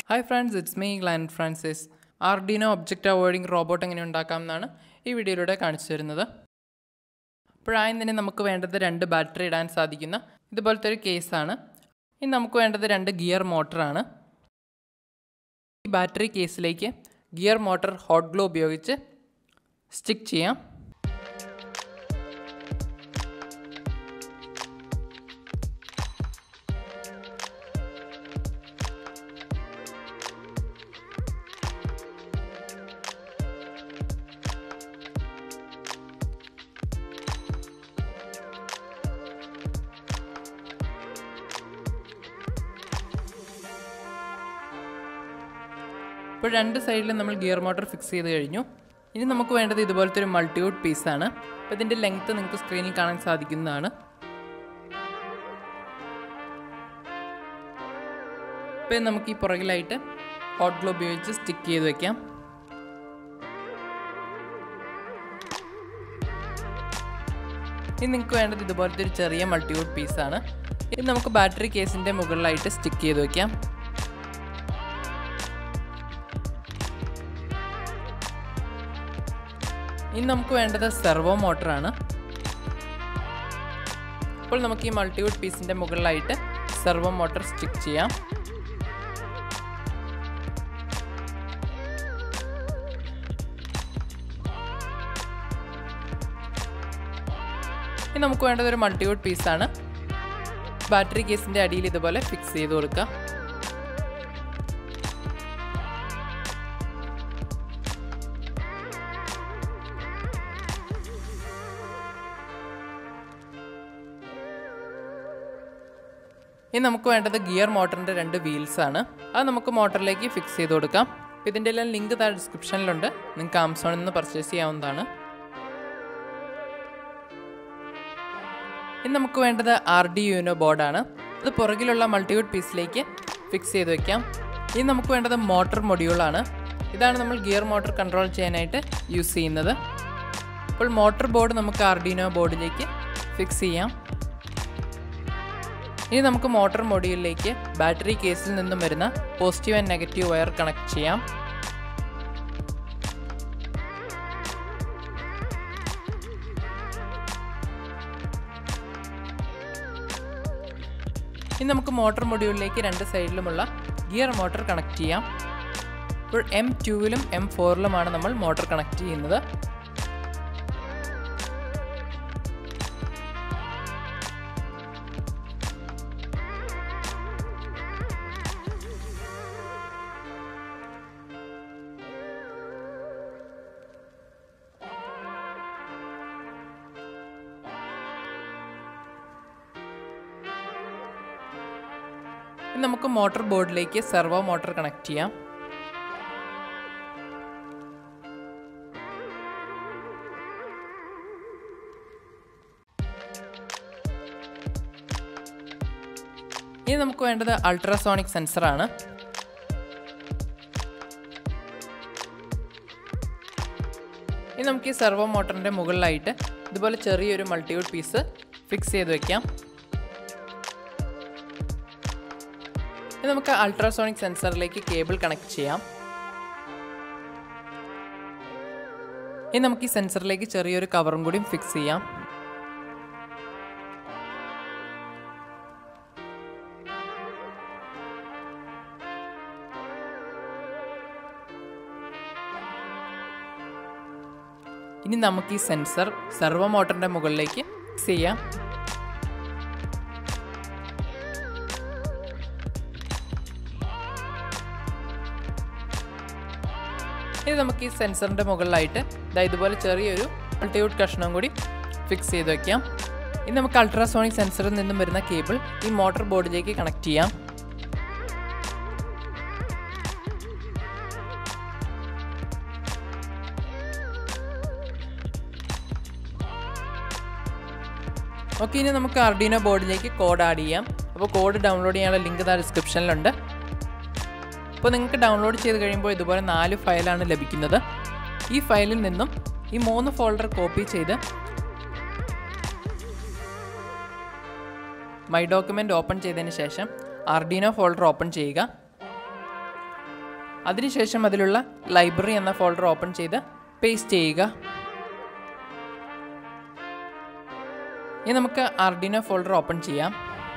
Hi friends it's me Glen Francis Arduino object avoiding robot എങ്ങനെ ഉണ്ടാക്കാം എന്നാണ് ഈ വീഡിയോയിലൂടെ കാണിച്ചു തരുന്നത് അപ്പോഴായും തന്നെ നമുക്ക് വേണ്ടത് രണ്ട് ബാറ്ററി ഇടാൻ സാധിക്കുന്ന ഇതുപോലത്തെ ഒരു കേസാണ് ഇനി നമുക്ക് വേണ്ടത് രണ്ട് ഗിയർ മോട്ടറാണ് ഈ ബാറ്ററി കേസിലേക്ക് ഗിയർ മോട്ടർ ഹോട്ട് ഗ്ലോ ഉപയോഗിച്ച് സ്റ്റിക്ക് ചെയ്യാം ഇപ്പോൾ രണ്ട് സൈഡിലും നമ്മൾ ഗിയർ മോട്ടർ ഫിക്സ് ചെയ്ത് കഴിഞ്ഞു ഇനി നമുക്ക് വേണ്ടത് ഇതുപോലത്തെ ഒരു മൾട്ടിവുഡ് പീസാണ് അപ്പോൾ ഇതിൻ്റെ ലെങ്ത്ത് നിങ്ങൾക്ക് സ്ക്രീനിൽ കാണാൻ സാധിക്കുന്നതാണ് ഇപ്പോൾ നമുക്ക് ഈ പുറകിലായിട്ട് ഹോട്ട് ഗ്ലോ ഉപയോഗിച്ച് സ്റ്റിക്ക് ചെയ്ത് വെക്കാം ഇനി നിങ്ങൾക്ക് വേണ്ടത് ഇതുപോലത്തെ ഒരു ചെറിയ മൾട്ടിവുഡ് പീസാണ് ഇത് നമുക്ക് ബാറ്ററി കേസിൻ്റെ മുകളിലായിട്ട് സ്റ്റിക്ക് ചെയ്ത് വെക്കാം ഇനി നമുക്ക് വേണ്ടത് സെർവോ മോട്ടറാണ് ഇപ്പോൾ നമുക്ക് ഈ മൾട്ടിവുഡ് പീസിൻ്റെ മുകളിലായിട്ട് സെർവോ മോട്ടർ സ്റ്റിക്ക് ചെയ്യാം ഇനി നമുക്ക് വേണ്ടത് ഒരു മൾട്ടിവുഡ് പീസാണ് ബാറ്ററി കേസിൻ്റെ അടിയിൽ ഇതുപോലെ ഫിക്സ് ചെയ്ത് കൊടുക്കുക ഇനി നമുക്ക് വേണ്ടത് ഗിയർ മോട്ടറിൻ്റെ രണ്ട് വീൽസ് ആണ് അത് നമുക്ക് മോട്ടറിലേക്ക് ഫിക്സ് ചെയ്ത് കൊടുക്കാം ഇതിൻ്റെ എല്ലാം ലിങ്ക് താഴെ ഡിസ്ക്രിപ്ഷനിലുണ്ട് നിങ്ങൾക്ക് ആമസോണിൽ നിന്ന് പർച്ചേസ് ചെയ്യാവുന്നതാണ് ഇനി നമുക്ക് വേണ്ടത് ആർ ഡി യുനോ ബോർഡാണ് അത് പുറകിലുള്ള മൾട്ടിവുഡ് പീസിലേക്ക് ഫിക്സ് ചെയ്ത് വെക്കാം ഇനി നമുക്ക് വേണ്ടത് മോട്ടർ മൊഡ്യൂളാണ് ഇതാണ് നമ്മൾ ഗിയർ മോട്ടർ കൺട്രോൾ ചെയ്യാനായിട്ട് യൂസ് ചെയ്യുന്നത് അപ്പോൾ മോട്ടർ ബോർഡ് നമുക്ക് ആർഡിനോ ബോർഡിലേക്ക് ഫിക്സ് ചെയ്യാം ഇനി നമുക്ക് മോട്ടോർ മൊഡ്യൂളിലേക്ക് ബാറ്ററി കേസിൽ നിന്നും വരുന്ന positive and negative wire connect ചെയ്യാം ഇനി നമുക്ക് മോട്ടോർ മൊഡ്യൂളിലേക്ക് രണ്ട് സൈഡിലുമുള്ള ഗിയർ മോട്ടോർ കണക്ട് ചെയ്യാം ഇപ്പോൾ എം ടുവിലും എം ഫോറിലുമാണ് നമ്മൾ മോട്ടോർ കണക്ട് ചെയ്യുന്നത് ഇനി നമുക്ക് മോട്ടോർ ബോർഡിലേക്ക് സെർവോ മോട്ടോർ കണക്ട് ചെയ്യാം ഇനി നമുക്ക് വേണ്ടത് അൾട്രാസോണിക് സെൻസറാണ് ഇനി നമുക്ക് ഈ സെർവോ മോട്ടറിൻ്റെ മുകളിലായിട്ട് ഇതുപോലെ ചെറിയൊരു മൾട്ടിവുഡ് പീസ് ഫിക്സ് ചെയ്ത് വെക്കാം ഇനി നമുക്ക് അൾട്രാസോണിക് സെൻസറിലേക്ക് കേബിൾ കണക്ട് ചെയ്യാം ഇനി നമുക്ക് ഈ സെൻസറിലേക്ക് ചെറിയൊരു കവറും കൂടി ഫിക്സ് ചെയ്യാം ഇനി നമുക്ക് ഈ സെൻസർ സെർവോ മോട്ടറിൻ്റെ മുകളിലേക്ക് ഫിക്സ് ചെയ്യാം ഇനി നമുക്ക് ഈ സെൻസറിൻ്റെ മുകളിലായിട്ട് ഇതാ ഇതുപോലെ ചെറിയൊരു മൾട്ടിവുഡ് കഷ്ണം കൂടി ഫിക്സ് ചെയ്ത് വെക്കാം ഇനി നമുക്ക് അൾട്രാസോണിക് സെൻസറിൽ നിന്നും വരുന്ന കേബിൾ ഈ മോട്ടോർ ബോർഡിലേക്ക് കണക്ട് ചെയ്യാം ഓക്കെ ഇനി നമുക്ക് അർഡീനോ ബോർഡിലേക്ക് കോഡ് ആഡ് ചെയ്യാം അപ്പോൾ കോഡ് ഡൗൺലോഡ് ചെയ്യാനുള്ള ലിങ്ക് താഴെ ഡിസ്ക്രിപ്ഷനിലുണ്ട് അപ്പോൾ നിങ്ങൾക്ക് ഡൗൺലോഡ് ചെയ്ത് കഴിയുമ്പോൾ ഇതുപോലെ നാല് ഫയലാണ് ലഭിക്കുന്നത് ഈ ഫയലിൽ നിന്നും ഈ മൂന്ന് ഫോൾഡർ കോപ്പി ചെയ്ത് മൈ ഡോക്യുമെൻ്റ് ഓപ്പൺ ചെയ്തതിന് ശേഷം ആർഡിനോ ഫോൾഡർ ഓപ്പൺ ചെയ്യുക അതിനുശേഷം അതിലുള്ള ലൈബ്രറി എന്ന ഫോൾഡർ ഓപ്പൺ ചെയ്ത് പേസ്റ്റ് ചെയ്യുക ഇനി നമുക്ക് ആർഡിനോ ഫോൾഡർ ഓപ്പൺ ചെയ്യാം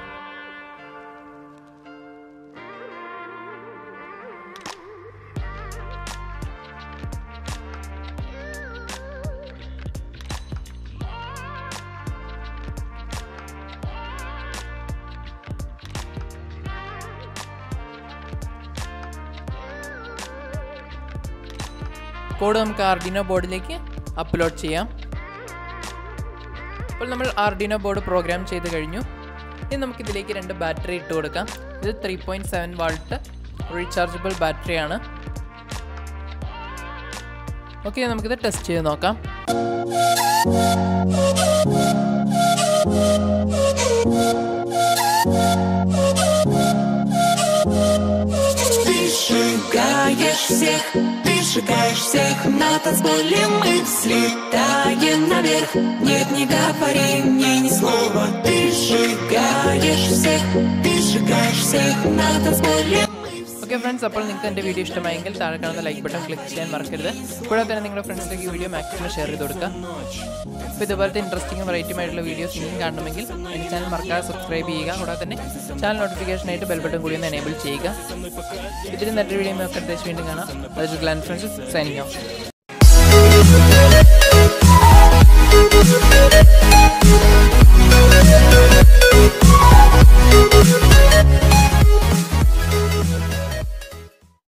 കോഡ് നമുക്ക് ആർഡിനോ ബോർഡിലേക്ക് അപ്ലോഡ് ചെയ്യാം അപ്പോൾ നമ്മൾ ആർഡിനോ ബോർഡ് പ്രോഗ്രാം ചെയ്ത് കഴിഞ്ഞു ഇനി നമുക്കിതിലേക്ക് രണ്ട് ബാറ്ററി ഇട്ട് കൊടുക്കാം ഇത് three point seven volt rechargeable ബാറ്ററിയാണ് ഓക്കെ നമുക്കിത് ടെസ്റ്റ് ചെയ്ത് നോക്കാം Ты сжигаешь всех, ты сжигаешь всех На танцполе мы взлетаем наверх Нет, не говори мне ни слова Ты сжигаешь всех, ты сжигаешь всех На танцполе ഓക്കെ ഫ്രണ്ട്സ് അപ്പോൾ നിങ്ങൾക്ക് എൻ്റെ വീഡിയോ ഇഷ്ടമായെങ്കിൽ താഴെ കാണുന്ന ലൈക്ക് ബട്ടൺ ക്ലിക്ക് ചെയ്യാൻ മറക്കരുത് കൂടാതെ തന്നെ നിങ്ങളുടെ ഫ്രണ്ട്സിലേക്ക് ഈ വീഡിയോ മാക്സിമം ഷെയർ ചെയ്ത് കൊടുക്കുക അപ്പോൾ ഇതുപോലത്തെ ഇൻട്രസ്റ്റിംഗും വെറൈറ്റിയും ആയിട്ടുള്ള വീഡിയോസ് ഇനിയും കാണണമെങ്കിൽ എൻ്റെ ചാനൽ മറക്കാതെ സബ്സ്ക്രൈബ് ചെയ്യുക കൂടാതെ തന്നെ ചാനൽ നോട്ടിഫിക്കേഷനായിട്ട് ബെൽ ബട്ടൺ കൂടി ഒന്ന് എനേബിൾ ചെയ്യുക ഇതിന് നല്ലൊരു വീഡിയോ നമുക്ക് വീണ്ടും കാണാം അതൊരു Glen friends signing off Thank you.